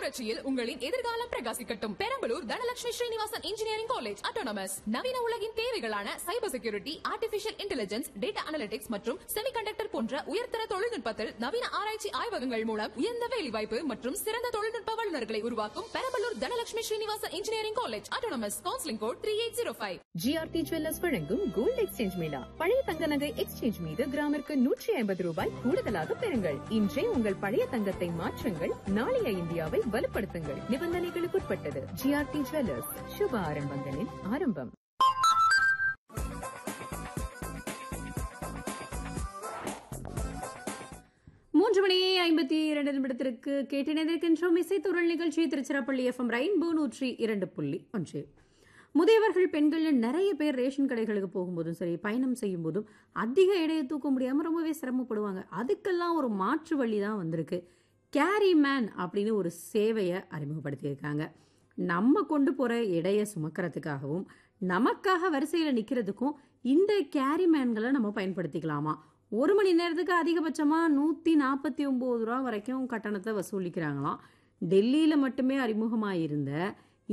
புரட்சியில் உங்களின் எதிர்காலம் பிரகாசிக்கட்டும் Perambalur Dhanalakshmi Srinivasan engineering college autonomous நவீன உலகின் தேவைகளான cyber security artificial intelligence data analytics மற்றும் செமிகண்டக்டர் போன்ற உயர்தர தொழில்நுட்பத்தில் நவீன ஆராய்ச்சி ஆய்வகங்கள் மூலம் உயர்ந்த வேலைவாய்ப்பு மற்றும் சிறந்த தொழில்நுட்ப வல்லுநர்களை உருவாக்கும் Perambalur Dhanalakshmi Srinivasan engineering college autonomous counselling code three eight zero five GRT jewellers வழங்கும் கோல்டு எக்ஸ்சேஞ்ச் மேளா பழைய தங்க நகை எக்ஸ்சேஞ்ச் மீது கிராமிற்கு நூற்றி ஐம்பது ரூபாய் கூடுதலாக பெறுங்கள் இன்றே உங்கள் பழைய தங்கத்தை மாற்றுங்கள் நாளைய இந்தியாவை வலுப்படுத்துங்கள் நிபந்தனைகளுக்குட்பட்டது ஜிஆர்டி ஜுவல்லர்ஸ் சுப ஆரம்பங்களின் ஆரம்பம் மூன்று மணி ஐம்பத்தி இரண்டு நிமிடத்திற்கு கேட்டிணைந்திருக்கின்றோம் இசைத்துறல் நிகழ்ச்சி திருச்சிராப்பள்ளி எஃப்எம் ரெயின்போ நூற்றி இரண்டு புள்ளி ஒன்று முதியவர்கள் பெண்கள் நிறைய பேர் ரேஷன் கடைகளுக்கு போகும்போதும் சரி பயணம் செய்யும் போதும் அதிக எடையை தூக்க முடியாமல் ரொம்பவே சிரமப்படுவாங்க அதுக்கெல்லாம் ஒரு மாற்று வழி தான் வந்திருக்கு கேரி மேன் அப்படின்னு ஒரு சேவையை அறிமுகப்படுத்தியிருக்காங்க நம்ம கொண்டு போகிற எடையை சுமக்கிறதுக்காகவும் நமக்காக வரிசையில் நிற்கிறதுக்கும் இந்த கேரி மேன்களை நம்ம பயன்படுத்திக்கலாமா ஒரு மணி நேரத்துக்கு அதிகபட்சமாக நூற்றி நாற்பத்தி ஒம்பது ரூபா வரைக்கும் கட்டணத்தை வசூலிக்கிறாங்களாம் டெல்லியில் மட்டுமே அறிமுகமாக இருந்த